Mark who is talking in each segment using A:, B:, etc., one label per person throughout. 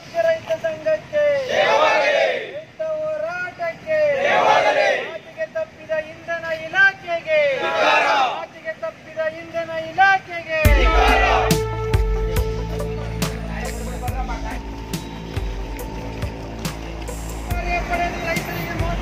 A: ರಾಜ್ಯ ರೈತ ಸಂಘಕ್ಕೆ ರೈತ ಹೋರಾಟಕ್ಕೆ ಮಾತಿಗೆ ತಪ್ಪಿದ ಇಂಧನ ಇಲಾಖೆಗೆ ಮಾತಿಗೆ ತಪ್ಪಿದ ಇಂಧನ ಇಲಾಖೆಗೆ ಪಡೆದು ರೈತರಿಗೆ ಮೋಸ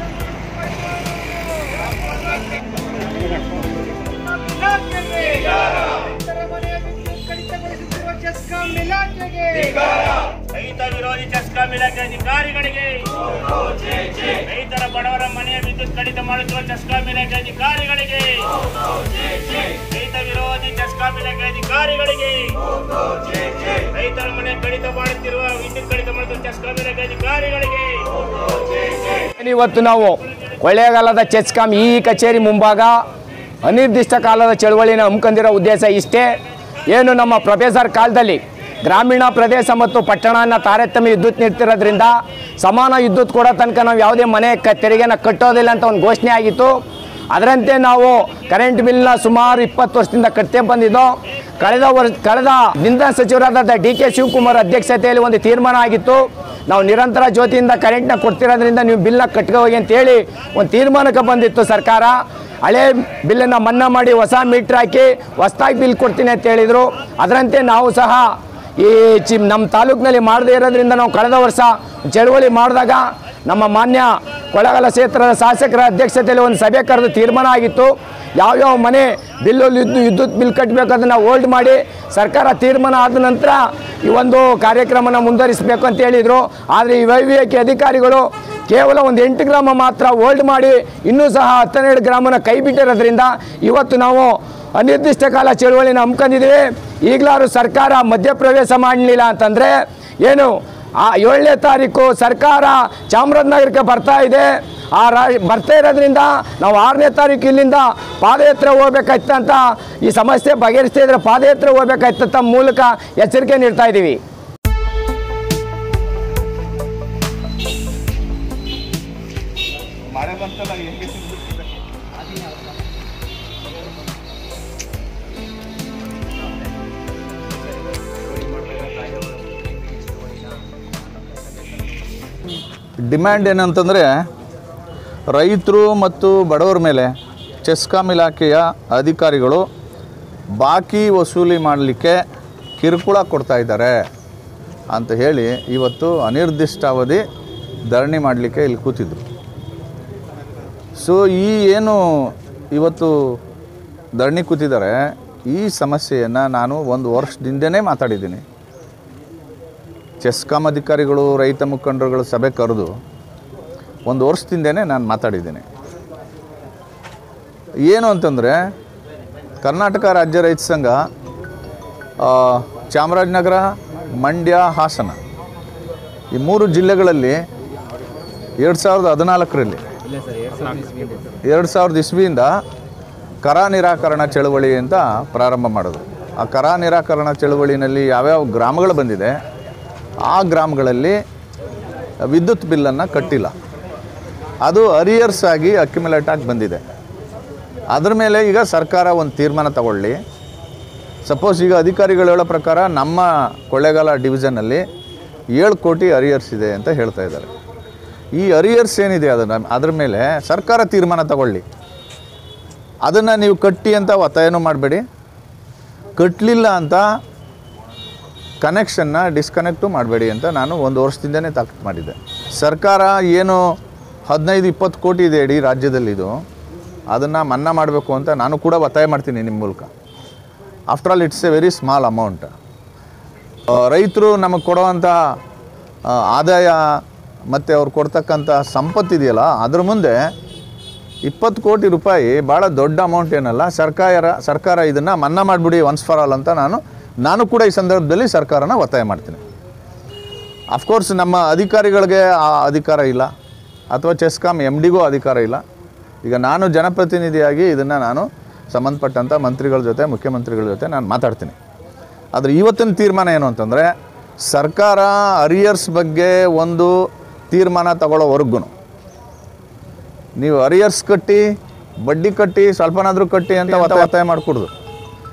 A: ಇಲಾಖೆಗೆ ರೈತರ ಮನೆಯ ವಿದ್ಯುತ್ ಕಡಿತಗೊಳಿಸುತ್ತಿರುವ ಚೆಸ್ಕಾಂ ಇಲಾಖೆಗೆ
B: ರೈತ ವಿರೋಧಿ ಚೆಸ್ಕಾಂ ಇಲಾಖೆ ಅಧಿಕಾರಿಗಳಿಗೆ ರೈತರ ಬಡವರ ಮನೆಯ ವಿದ್ಯುತ್ ಕಡಿತ ಮಾಡುತ್ತಿರುವ ಚೆಸ್ಕಾಂ ಇಲಾಖೆ ಅಧಿಕಾರಿಗಳಿಗೆ ರೈತ ವಿರೋಧಿ ಚೆಸ್ಕಾಂ ಇಲಾಖೆ ಅಧಿಕಾರಿಗಳಿಗೆ ರೈತರ ಮನೆ ಕಡಿತ ಮಾಡುತ್ತಿರುವ ವಿದ್ಯುತ್ ಕಡಿತ ಮಾಡುತ್ತಿರುವ ಚೆಸ್ಕಾಂ ಇಲಾಖೆ ಅಧಿಕಾರಿಗಳಿಗೆ
C: ಇವತ್ತು ನಾವು ಕೊಳ್ಳೇಗಾಲದ ಚೆಸ್ಕಾಂ ಈ ಕಚೇರಿ ಮುಂಭಾಗ ಅನಿರ್ದಿಷ್ಟ ಕಾಲದ ಚಳವಳಿನ ಹಮ್ಮಿಕೊಂಡಿರೋ ಉದ್ದೇಶ ಇಷ್ಟೇ ಏನು ನಮ್ಮ ಪ್ರೊಫೆಸರ್ ಕಾಲದಲ್ಲಿ ಗ್ರಾಮೀಣ ಪ್ರದೇಶ ಮತ್ತು ಪಟ್ಟಣನ ತಾರತಮ್ಯ ವಿದ್ಯುತ್ ನೀಡ್ತಿರೋದ್ರಿಂದ ಸಮಾನ ವಿದ್ಯುತ್ ಕೊಡೋ ತನಕ ನಾವು ಯಾವುದೇ ಮನೆ ಕ ತೆರಿಗೆನ ಕಟ್ಟೋದಿಲ್ಲ ಅಂತ ಒಂದು ಘೋಷಣೆ ಆಗಿತ್ತು ಅದರಂತೆ ನಾವು ಕರೆಂಟ್ ಬಿಲ್ನ ಸುಮಾರು ಇಪ್ಪತ್ತು ವರ್ಷದಿಂದ ಕಟ್ತೇ ಬಂದಿದ್ದು ಕಳೆದ ವರ್ಷ ಕಳೆದ ಇಂಧನ ಸಚಿವರಾದ ಡಿ ಕೆ ಶಿವಕುಮಾರ್ ಅಧ್ಯಕ್ಷತೆಯಲ್ಲಿ ಒಂದು ತೀರ್ಮಾನ ಆಗಿತ್ತು ನಾವು ನಿರಂತರ ಜ್ಯೋತಿಯಿಂದ ಕರೆಂಟ್ನ ಕೊಡ್ತಿರೋದ್ರಿಂದ ನೀವು ಬಿಲ್ನ ಕಟ್ಕೊ ಹೋಗಿ ಅಂತೇಳಿ ಒಂದು ತೀರ್ಮಾನಕ್ಕೆ ಬಂದಿತ್ತು ಸರ್ಕಾರ ಹಳೆ ಬಿಲ್ಲನ್ನು ಮನ್ನಾ ಮಾಡಿ ಹೊಸ ಮೀಟ್ರ್ ಹಾಕಿ ಹೊಸ್ದಾಗಿ ಬಿಲ್ ಕೊಡ್ತೀನಿ ಅಂತ ಹೇಳಿದರು ಅದರಂತೆ ನಾವು ಸಹ ಈ ಚಿ ನಮ್ಮ ತಾಲೂಕಿನಲ್ಲಿ ಮಾಡದೇ ಇರೋದ್ರಿಂದ ನಾವು ಕಳೆದ ವರ್ಷ ಚಳವಳಿ ಮಾಡಿದಾಗ ನಮ್ಮ ಮಾನ್ಯ ಕೊಳ್ಳೇಗಾಲ ಕ್ಷೇತ್ರದ ಶಾಸಕರ ಅಧ್ಯಕ್ಷತೆಯಲ್ಲಿ ಒಂದು ಸಭೆ ಕರೆದು ತೀರ್ಮಾನ ಆಗಿತ್ತು ಯಾವ್ಯಾವ ಮನೆ ಬಿಲ್ಲು ವಿದ್ಯು ವಿದ್ಯುತ್ ಬಿಲ್ ಕಟ್ಟಬೇಕು ನಾವು ಹೋಲ್ಡ್ ಮಾಡಿ ಸರ್ಕಾರ ತೀರ್ಮಾನ ಆದ ನಂತರ ಈ ಒಂದು ಕಾರ್ಯಕ್ರಮನ ಮುಂದುವರಿಸಬೇಕು ಅಂತ ಹೇಳಿದರು ಆದರೆ ಈ ವೈವಿಧ್ಯಕ್ಕೆ ಅಧಿಕಾರಿಗಳು ಕೇವಲ ಒಂದು ಎಂಟು ಗ್ರಾಮ ಮಾತ್ರ ಹೋಲ್ಡ್ ಮಾಡಿ ಇನ್ನೂ ಸಹ ಹತ್ತೆರಡು ಗ್ರಾಮನ ಕೈ ಬಿಟ್ಟಿರೋದ್ರಿಂದ ಇವತ್ತು ನಾವು ಅನಿರ್ದಿಷ್ಟ ಕಾಲ ಚಳುವಳಿನ ಹಮ್ಮಿಕೊಂಡಿದ್ದೀವಿ ಈಗಲಾರು ಸರ್ಕಾರ ಮಧ್ಯಪ್ರವೇಶ ಮಾಡಲಿಲ್ಲ ಅಂತಂದರೆ ಏನು ಆ ಏಳನೇ ತಾರೀಕು ಸರ್ಕಾರ ಚಾಮರಾಜನಗರಕ್ಕೆ ಬರ್ತಾ ಇದೆ ಆ ರಾ ಬರ್ತಾ ಇರೋದ್ರಿಂದ ನಾವು ಆರನೇ ತಾರೀಕು ಇಲ್ಲಿಂದ ಪಾದಯಾತ್ರೆ ಹೋಗ್ಬೇಕಾಯ್ತಂತ ಈ ಸಮಸ್ಯೆ ಬಗೆಹರಿಸ್ತಾ ಇದ್ರೆ ಪಾದಯಾತ್ರೆ ಹೋಗ್ಬೇಕಾಯ್ತಂತ ಮೂಲಕ ಎಚ್ಚರಿಕೆ ನೀಡ್ತಾ ಇದ್ದೀವಿ
D: ಡಿಮ್ಯಾಂಡ್ ಏನಂತಂದರೆ ರೈತರು ಮತ್ತು ಬಡವರ ಮೇಲೆ ಚೆಸ್ಕಾಂ ಇಲಾಖೆಯ ಅಧಿಕಾರಿಗಳು ಬಾಕಿ ವಸೂಲಿ ಮಾಡಲಿಕ್ಕೆ ಕಿರುಕುಳ ಕೊಡ್ತಾ ಇದ್ದಾರೆ ಅಂತ ಹೇಳಿ ಇವತ್ತು ಅನಿರ್ದಿಷ್ಟಾವಧಿ ಧರಣಿ ಮಾಡಲಿಕ್ಕೆ ಇಲ್ಲಿ ಕೂತಿದ್ರು ಸೊ ಈ ಏನು ಇವತ್ತು ಧರಣಿ ಕೂತಿದ್ದಾರೆ ಈ ಸಮಸ್ಯೆಯನ್ನು ನಾನು ಒಂದು ವರ್ಷದಿಂದನೇ ಮಾತಾಡಿದ್ದೀನಿ ಚೆಸ್ಕಾಂ ಅಧಿಕಾರಿಗಳು ರೈತ ಮುಖಂಡರುಗಳು ಸಭೆ ಕರೆದು ಒಂದು ವರ್ಷದಿಂದನೇ ನಾನು ಮಾತಾಡಿದ್ದೀನಿ ಏನು ಅಂತಂದರೆ ಕರ್ನಾಟಕ ರಾಜ್ಯ ರೈತ ಸಂಘ ಆ, ಚಾಮರಾಜನಗರ ಮಂಡ್ಯ ಹಾಸನ ಈ ಮೂರು ಜಿಲ್ಲೆಗಳಲ್ಲಿ ಎರಡು ಸಾವಿರದ ಹದಿನಾಲ್ಕರಲ್ಲಿ ಎರಡು ಸಾವಿರದ ಇಸ್ವಿಯಿಂದ ಕರ ನಿರಾಕರಣ ಚಳವಳಿ ಅಂತ ಪ್ರಾರಂಭ ಮಾಡೋದು ಆ ಕರ ನಿರಾಕರಣ ಚಳವಳಿನಲ್ಲಿ ಯಾವ್ಯಾವ ಗ್ರಾಮಗಳು ಬಂದಿದೆ ಆ ಗ್ರಾಮಗಳಲ್ಲಿ ವಿದ್ಯುತ್ ಬಿಲ್ಲನ್ನು ಕಟ್ಟಿಲ್ಲ ಅದು ಅರಿಯರ್ಸ್ ಆಗಿ ಅಕ್ಯುಮುಲೇಟ್ ಆಗಿ ಬಂದಿದೆ ಅದ್ರ ಮೇಲೆ ಈಗ ಸರ್ಕಾರ ಒಂದು ತೀರ್ಮಾನ ತಗೊಳ್ಳಿ ಸಪೋಸ್ ಈಗ ಅಧಿಕಾರಿಗಳು ಹೇಳೋ ಪ್ರಕಾರ ನಮ್ಮ ಕೊಳ್ಳೇಗಾಲ ಡಿವಿಷನಲ್ಲಿ ಏಳು ಕೋಟಿ ಅರಿಯರ್ಸ್ ಇದೆ ಅಂತ ಹೇಳ್ತಾ ಇದ್ದಾರೆ ಈ ಅರಿಯರ್ಸ್ ಏನಿದೆ ಅದನ್ನು ಅದ್ರ ಮೇಲೆ ಸರ್ಕಾರ ತೀರ್ಮಾನ ತಗೊಳ್ಳಿ ಅದನ್ನು ನೀವು ಕಟ್ಟಿ ಅಂತ ಒತ್ತಾಯನೂ ಮಾಡಬೇಡಿ ಕಟ್ಟಲಿಲ್ಲ ಅಂತ ಕನೆಕ್ಷನ್ನ ಡಿಸ್ಕನೆಕ್ಟು ಮಾಡಬೇಡಿ ಅಂತ ನಾನು ಒಂದು ವರ್ಷದಿಂದನೇ ತಾಕೀತು ಮಾಡಿದ್ದೆ ಸರ್ಕಾರ ಏನು ಹದಿನೈದು ಇಪ್ಪತ್ತು ಕೋಟಿ ಇದೆ ಇಡೀ ರಾಜ್ಯದಲ್ಲಿ ಇದು ಅದನ್ನು ಮನ್ನಾ ಮಾಡಬೇಕು ಅಂತ ನಾನು ಕೂಡ ಒತ್ತಾಯ ಮಾಡ್ತೀನಿ ನಿಮ್ಮ ಮೂಲಕ after all it's a very small amount ರೈತರು ನಮಗೆ ಕೊಡುವಂಥ ಆ, ಆದಾಯ ಮತ್ತು ಅವ್ರು ಕೊಡ್ತಕ್ಕಂಥ ಸಂಪತ್ತಿದೆಯಲ್ಲ ಅದ್ರ ಮುಂದೆ ಇಪ್ಪತ್ತು ಕೋಟಿ ರೂಪಾಯಿ ಭಾಳ ದೊಡ್ಡ ಅಮೌಂಟ್ ಏನಲ್ಲ ಸರ್ಕಾರ ಸರ್ಕಾರ ಇದನ್ನು ಮನ್ನಾ ಮಾಡಿಬಿಡಿ ಒನ್ಸ್ ಫಾರ್ ಆಲ್ ಅಂತ ನಾನು ನಾನು ಕೂಡ ಈ ಸಂದರ್ಭದಲ್ಲಿ ಸರ್ಕಾರನ ಒತ್ತಾಯ ಮಾಡ್ತೀನಿ ಅಫ್ಕೋರ್ಸ್ ನಮ್ಮ ಅಧಿಕಾರಿಗಳಿಗೆ ಆ ಅಧಿಕಾರ ಇಲ್ಲ ಅಥವಾ ಚೆಸ್ಕಾಂ ಎಮ್ ಡಿಗೂ ಅಧಿಕಾರ ಇಲ್ಲ ಈಗ ನಾನು ಜನಪ್ರತಿನಿಧಿಯಾಗಿ ಇದನ್ನು ನಾನು ಸಂಬಂಧಪಟ್ಟಂಥ ಮಂತ್ರಿಗಳ ಜೊತೆ ಮುಖ್ಯಮಂತ್ರಿಗಳ ಜೊತೆ ನಾನು ಮಾತಾಡ್ತೀನಿ ಆದರೆ ಇವತ್ತಿನ ತೀರ್ಮಾನ ಏನು ಅಂತಂದರೆ ಸರ್ಕಾರ ಅರಿಯರ್ಸ್ ಬಗ್ಗೆ ಒಂದು ತೀರ್ಮಾನ ತಗೊಳ್ಳೋವರೆಗೂ ನೀವು ಅರಿಯರ್ಸ್ ಕಟ್ಟಿ ಬಡ್ಡಿ ಕಟ್ಟಿ ಸ್ವಲ್ಪನಾದರೂ ಕಟ್ಟಿ ಅಂತ ಒತ್ತಾಯ ಒತ್ತಾಯ ಮಾಡಿಕೊಡ್ದು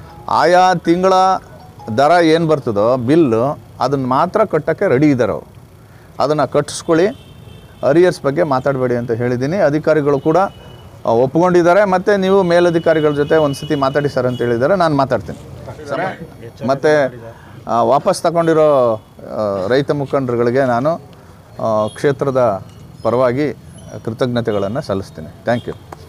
D: ಆಯಾ ತಿಂಗಳ ದರ ಏನು ಬರ್ತದೋ ಬಿಲ್ಲು ಅದನ್ನು ಮಾತ್ರ ಕಟ್ಟೋಕ್ಕೆ ರೆಡಿ ಇದ್ದಾರೆ ಅವರು ಅದನ್ನು ಕಟ್ಟಿಸ್ಕೊಳ್ಳಿ ಅರಿಯರ್ಸ್ ಬಗ್ಗೆ ಮಾತಾಡಬೇಡಿ ಅಂತ ಹೇಳಿದ್ದೀನಿ ಅಧಿಕಾರಿಗಳು ಕೂಡ ಆ, ಒಪ್ಕೊಂಡಿದ್ದಾರೆ ಮತ್ತು ನೀವು ಮೇಲಧಿಕಾರಿಗಳ ಜೊತೆ ಒಂದು ಸತಿ ಮಾತಾಡಿ ಸರ್ ಅಂತ ಹೇಳಿದ್ದಾರೆ ನಾನು ಮಾತಾಡ್ತೀನಿ ಸರ್ ಮತ್ತು ವಾಪಸ್ ತಗೊಂಡಿರೋ ಆ, ರೈತ ಮುಖಂಡರುಗಳಿಗೆ ನಾನು ಆ, ಕ್ಷೇತ್ರದ ಪರವಾಗಿ ಕೃತಜ್ಞತೆಗಳನ್ನು ಸಲ್ಲಿಸ್ತೀನಿ ಥ್ಯಾಂಕ್ ಯು